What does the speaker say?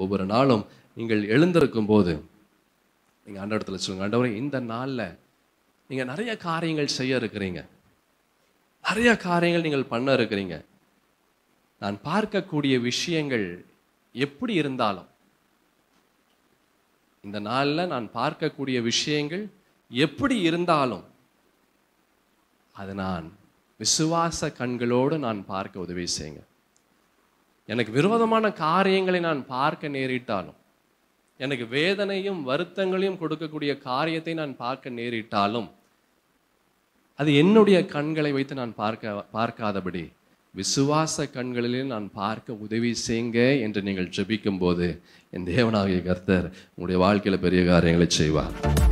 ஒவ்வொரு நாளும் நீங்கள் எழுந்திருக்கும் போது நீங்கள் ஆண்டவரத்தில் சொல்லுங்க ஆண்டவரே இந்த நாளில் நீங்கள் நிறைய காரியங்கள் செய்ய இருக்கிறீங்க நிறைய காரியங்கள் நீங்கள் பண்ண இருக்கிறீங்க நான் பார்க்கக்கூடிய விஷயங்கள் எப்படி இருந்தாலும் இந்த நாளில் நான் பார்க்கக்கூடிய விஷயங்கள் எப்படி இருந்தாலும் அது நான் விசுவாச கண்களோடு நான் பார்க்க உதவி செய்யுங்க எனக்கு விரோதமான காரியங்களை நான் பார்க்க நேரிட்டாலும் எனக்கு வேதனையும் வருத்தங்களையும் கொடுக்கக்கூடிய காரியத்தை நான் பார்க்க நேரிட்டாலும் அது என்னுடைய கண்களை வைத்து நான் பார்க்க பார்க்காதபடி விசுவாச கண்களிலே நான் பார்க்க உதவி செய்யுங்க என்று நீங்கள் ஜெபிக்கும் போது என் தேவனாகிய கர்த்தர் உங்களுடைய வாழ்க்கையில பெரிய காரியங்களை செய்வார்